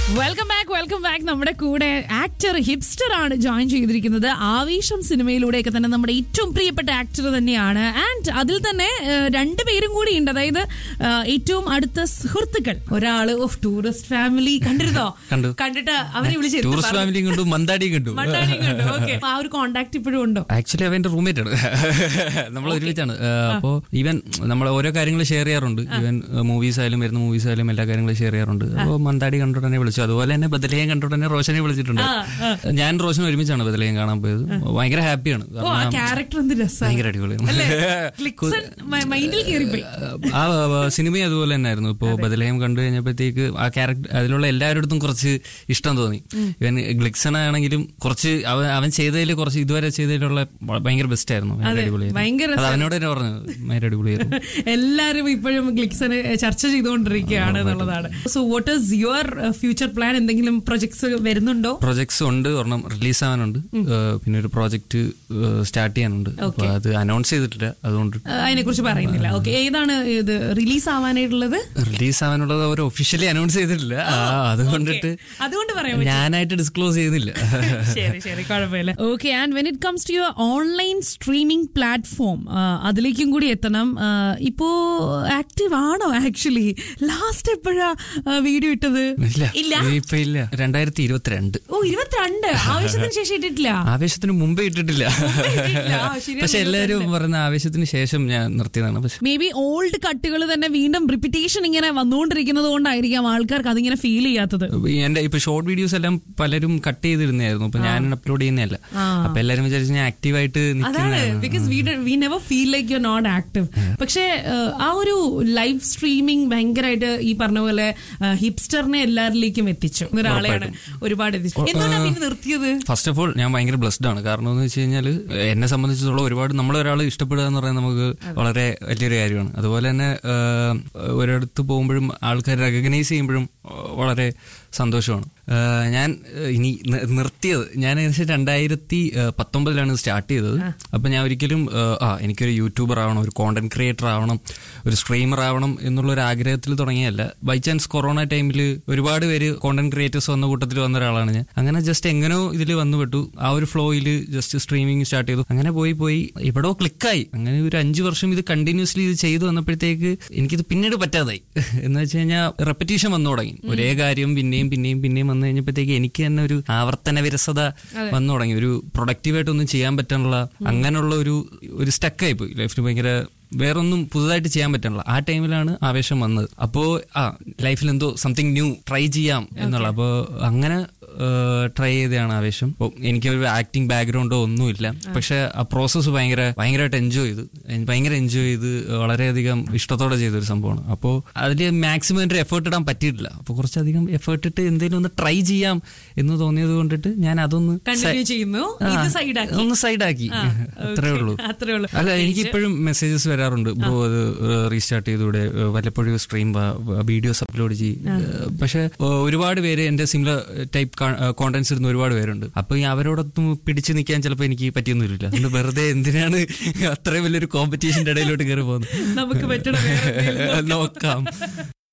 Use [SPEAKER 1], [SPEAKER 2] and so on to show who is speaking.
[SPEAKER 1] Welcome back welcome back നമ്മുടെ കൂടെ actor hipster ആണ് ജോയിൻ ചെയ്തിരിക്കുന്നത് ആവേശം സിനിമയിലൂടെയൊക്കെ തന്നെ നമ്മുടെ ഏറ്റവും പ്രിയപ്പെട്ട ആക്ടർ തന്നെയാണ് ആൻഡ് അതിൽ തന്നെ ഏഹ്, രണ്ടുപേരും കൂടി ഉണ്ട് അതായത് ഏഹ്, ഏറ്റവും അടുത്ത സുഹൃത്തുക്കൾ ഒരാള് ഓഫ് ടൂറിസ്റ്റ് ഫാമിലി കണ്ടിരുന്നോ
[SPEAKER 2] കണ്ടു.
[SPEAKER 1] കണ്ടിട്ട് അവനെ വിളിച്ചിരുന്നു
[SPEAKER 2] ടൂറിസ്റ്റ് ഫാമിലിയും കണ്ടു മന്ദാടിയും കണ്ടു
[SPEAKER 1] മണ്ടാടിയും കണ്ടു ഓക്കെ ആ ഒരു കോണ്ടാക്ട് ഇപ്പോഴും ഉണ്ടോ
[SPEAKER 2] ആക്ച്വലി അവന്റെ റൂംമേറ്റ് ആണ് നമ്മൾ ഒരുമിച്ചാണ് അപ്പോ ഈവൻ നമ്മൾ ഓരോ കാര്യങ്ങൾ ഷെയർ ചെയ്യാറുണ്ട് ഈവൻ മൂവീസ് ആയാലും വരുന്ന മൂവീസ് ആയാലും എല്ലാ കാര്യങ്ങളും ഷെയർ ചെയ്യാറുണ്ട് അപ്പോൾ മന്ദാടി കണ്ടു തന്നെ വിളിച്ചു അതുപോലെ തന്നെ ബദലയം കണ്ടു തന്നെ റോഷനെ വിളിച്ചിട്ടുണ്ട് ഞാൻ റോഷൻ ഒരുമിച്ചാണ് ബദലയം കാണാൻ പോയത് ഭയങ്കര ഹാപ്പിയാണ്
[SPEAKER 1] ഓ ആ ക്യാരക്ടർ എന്ത് രസമാണ്
[SPEAKER 2] ഭയങ്കര അടിപൊളിയാണ്
[SPEAKER 1] അല്ലേ ക്ലിക്സൺ മൈൻഡിൽ കയറിപ്പോയി
[SPEAKER 2] ആ സിനിമയും അതുപോലെ തന്നെയായിരുന്നു ഇപ്പോ ബദലയം കണ്ടു കഴിഞ്ഞപ്പോഴത്തേക്ക് ആ ക്യാരക്ടർ അതിലുള്ള എല്ലാവരുടെ കുറച്ച് ഇഷ്ടം തോന്നി ഇവൻ ഗ്ലിക്സൺ ആണെങ്കിലും കുറച്ച് അവൻ അവൻ ചെയ്തതിൽ കുറച്ച് ഇതുവരെ ചെയ്തതിലുള്ള ഭയങ്കര ബെസ്റ്റ് ആയിരുന്നു ഭയങ്കര അടിപൊളിയായിരുന്നു
[SPEAKER 1] ഭയങ്കര
[SPEAKER 2] അത് അവനോട് തന്നെ പറഞ്ഞു ഭയങ്കര അടിപൊളിയായിരുന്നു
[SPEAKER 1] എല്ലാരും ഇപ്പോഴും ഗ്ലിക്സന് ചർച്ച ചെയ്തുകൊണ്ടിരിക്കുകയാണ് എന്നുള്ളതാണ് so what is your future plan എന്തെങ്കിലും പ്രൊജക്ട്സ് വരുന്നുണ്ടോ
[SPEAKER 2] പ്രൊജക്ട്സ് ഉണ്ട് ഒരെണ്ണം റിലീസ് ആവാനുണ്ട് ഏഹ് പിന്നെ ഒരു പ്രോജക്റ്റ് സ്റ്റാർട്ട് ചെയ്യാനുണ്ട് അപ്പൊ അത് അനൗൺസ് ചെയ്തിട്ടില്ല അതുകൊണ്ട്
[SPEAKER 1] അതിനെ കുറിച്ച് പറയുന്നില്ല ഓക്കെ ഏതാണ് ഇത് റിലീസ് ആവാനായിട്ടുള്ളത്
[SPEAKER 2] റിലീസ് ആവാനുള്ളത് അവർ ഒഫീഷ്യലി അനൗൺസ് ചെയ്തിട്ടില്ല ആ, അതുകൊണ്ടിട്ട്
[SPEAKER 1] അതുകൊണ്ട് പറയാൻ
[SPEAKER 2] ഞാനായിട്ട് ഡിസ്ക്ലോസ് ചെയ്യുന്നില്ല
[SPEAKER 1] ശരി ശരി കുഴപ്പമില്ല okay and when it comes to your online streaming platform അതിലേക്കും കൂടി എത്തണം ആ, ഇപ്പോ ആക്റ്റീവ് ആണോ ആക്ച്വലി ലാസ്റ്റ് എപ്പോഴാ വീഡിയോ ഇട്ടത്
[SPEAKER 2] ഇല്ല
[SPEAKER 1] ഇല്ല
[SPEAKER 2] ഇപ്പൊ ഇല്ല രണ്ടായിരത്തി ഇരുപത്തിരണ്ട്
[SPEAKER 1] ഓ ഇരുപത്തിരണ്ട് ആവശ്യത്തിന് ശേഷം ഇട്ടിട്ടില്ല
[SPEAKER 2] ആവേശത്തിന് മുമ്പേ ഇട്ടിട്ടില്ല
[SPEAKER 1] ഇട്ടിട്ടില്ല. ആ, ശരിയാണ്,
[SPEAKER 2] പക്ഷെ എല്ലാരും പറയുന്ന ആവേശത്തിന് ശേഷം ഞാൻ നിർത്തിയതാണ് പക്ഷെ
[SPEAKER 1] മേ ബി ഓൾഡ് കട്ടുകൾ തന്നെ വീണ്ടും റിപ്പിറ്റേഷൻ ഇങ്ങനെ വന്നുകൊണ്ടിരിക്കുന്നത് കൊണ്ടായിരിക്കാം ആൾക്കാർക്ക് അതിങ്ങനെ ഫീൽ ചെയ്യാത്തത്
[SPEAKER 2] എന്റെ ഇപ്പൊ ഷോർട്ട് വീഡിയോസ് എല്ലാം പലരും കട്ട് ചെയ്തിരുന്നായിരുന്നു അപ്പൊ ഞാൻ അപ്ലോഡ് ചെയ്യുന്നതല്ല അപ്പൊ എല്ലാരും വിചാരിച്ചു ഞാൻ ആക്റ്റീവായിട്ട്
[SPEAKER 1] അതാണ്
[SPEAKER 2] നിൽക്കുന്ന
[SPEAKER 1] because we we never feel like you not active പക്ഷേ ഏഹ്, ആ ഒരു ലൈവ് സ്ട്രീമിംഗ് ഭയങ്കരമായിട്ട് ഈ പറഞ്ഞ പോലെ ഹിപ്സ്റ്ററിനെ എല്ലാവരിലേക്കും എത്തിച്ചു ഒരാളെയാണ് ഒരുപാട് എത്തിച്ചു എന്തുകൊണ്ടാണ് പിന്നെ നിർത്തിയത്
[SPEAKER 2] ഫസ്റ്റ് ഓഫ് ഓൾ ഞാൻ ഭയങ്കര ബ്ലസ്ഡ് ആണ് കാരണം എന്ന് വെച്ച് കഴിഞ്ഞാൽ എന്നെ സംബന്ധിച്ചിടത്തോളം ഒരുപാട് നമ്മളൊരാൾ ഇഷ്ടപ്പെടുക എന്ന് പറയുന്നത് നമുക്ക് വളരെ വലിയൊരു കാര്യമാണ് അതുപോലെ തന്നെ ആഹ്, ഒരിടത്ത് പോകുമ്പോഴും ആൾക്കാർ റെക്കഗ്നൈസ് ചെയ്യുമ്പോഴും ആഹ്, വളരെ സന്തോഷമാണ് ആഹ്, ഞാൻ ആഹ്, ഇനി നി- നിർത്തിയത് ഞാൻ ഏകദേശം രണ്ടായിരത്തി ആഹ്, പത്തൊമ്പതിലാണ് സ്റ്റാർട്ട് ചെയ്തത് അപ്പൊ ഞാൻ ഒരിക്കലും ആഹ്, ആ എനിക്കൊരു യൂട്യൂബർ ആവണം ഒരു കോണ്ടന്റ് ക്രിയേറ്റർ ആവണം ഒരു സ്ട്രീമർ ആവണം എന്നുള്ള ഒരു ആഗ്രഹത്തിൽ തുടങ്ങിയല്ല ബൈ ചാൻസ് കൊറോണ ടൈമിൽ ഒരുപാട് പേര് കോണ്ടന്റ് ക്രിയേറ്റേഴ്സ് വന്ന കൂട്ടത്തിൽ വന്ന ഒരാളാണ് ഞാൻ അങ്ങനെ ജസ്റ്റ് എങ്ങനെയോ ഇതിൽ വന്നു വിട്ടു ആ ഒരു ഫ്ലോയിൽ ജസ്റ്റ് സ്ട്രീമിംഗ് സ്റ്റാർട്ട് ചെയ്തു അങ്ങനെ പോയി പോയി എവിടെയോ ക്ലിക്കായി അങ്ങനെ ഒരു അഞ്ചു വർഷം ഇത് കണ്ടിന്യൂസ്ലി ഇത് ചെയ്തു വന്നപ്പോഴത്തേക്ക് എനിക്കിത് പിന്നീട് പറ്റാതായി എന്ന് വെച്ച് കഴിഞ്ഞാൽ റെപ്പറ്റീഷൻ വന്നു തുടങ്ങി ഒരേ കാര്യം പിന്നെയും പിന്നെയും പിന്നെയും വന്നു കഴിഞ്ഞപ്പോഴത്തേക്ക് എനിക്ക് തന്നെ ഒരു ആവർത്തന വിരസത വന്നു തുടങ്ങി ഒരു പ്രൊഡക്റ്റീവായിട്ടൊന്നും ചെയ്യാൻ പറ്റാനുള്ള അങ്ങനെയുള്ള ഒരു ഒരു സ്റ്റക്കായി പോയി ലൈഫിൽ ഭയങ്കര വേറൊന്നും പുതുതായിട്ട് ചെയ്യാൻ പറ്റണില്ല ആ ടൈമിലാണ് ആവേശം വന്നത് അപ്പോ ആ ലൈഫിൽ എന്തോ സംതിങ് ന്യൂ ട്രൈ ചെയ്യാം എന്നുള്ള അപ്പോൾ അങ്ങനെ ട്രൈ ചെയ്തതാണ് ആവേശം അപ്പോൾ എനിക്കൊരു ആക്ടിങ് ബാക്ക്ഗ്രൗണ്ടോ ഒന്നുമില്ല പക്ഷെ ആ പ്രോസസ്സ് ഭയങ്കര ഭയങ്കരമായിട്ട് എൻജോയ് ചെയ്തു എൻ- ഭയങ്കര എൻജോയ് ചെയ്ത് വളരെയധികം ഇഷ്ടത്തോടെ ചെയ്തൊരു സംഭവമാണ് അപ്പോൾ അതിൽ മാക്സിമം എൻ്റെ എഫേർട്ട് ഇടാൻ പറ്റിയിട്ടില്ല അപ്പോൾ കുറച്ചധികം എഫേർട്ട് ഇട്ട് എന്തെങ്കിലും ഒന്ന് ട്രൈ ചെയ്യാം എന്ന് തോന്നിയത് കൊണ്ടിട്ട് ഞാൻ അതൊന്ന്
[SPEAKER 1] കണ്ടിന്യൂ ചെയ്യുന്നു
[SPEAKER 2] ആ,
[SPEAKER 1] ഇത് സൈഡാക്കി
[SPEAKER 2] ഒന്ന് സൈഡാക്കി അത്രേ ഉള്ളൂ
[SPEAKER 1] അത്രേ ഉള്ളൂ
[SPEAKER 2] അല്ല എനിക്ക് ഇപ്പോഴും മെസ്സേജസ് വരാറുണ്ട് ബ്രോ അത് റീസ്റ്റാർട്ട് ചെയ്തൂടെ ഏഹ് വല്ലപ്പോഴും സ്ട്രീം വീഡിയോസ് അപ്ലോഡ് ചെയ്യും ഏഹ് പക്ഷെ ഏഹ് ഒരുപാട് പേര് എന്റെ സിമിലർ ടൈപ്പ് കോണ്ടന്റ്സ് ഇടുന്ന ഒരുപാട് പേരുണ്ട് അപ്പൊ ഈ അവരോടൊന്നും പിടിച്ചു നിൽക്കാൻ ചിലപ്പോൾ എനിക്ക് പറ്റിയൊന്നുമില്ല അതുകൊണ്ട് വെറുതെ എന്തിനാണ് അത്രയും വലിയൊരു കോമ്പറ്റീഷന്റെ ഇടയിലോട്ട് കയറി പോകുന്നത്
[SPEAKER 1] നമുക്ക് പറ്റണം വേറെ എന്തെങ്കിലും
[SPEAKER 2] നോക്കാം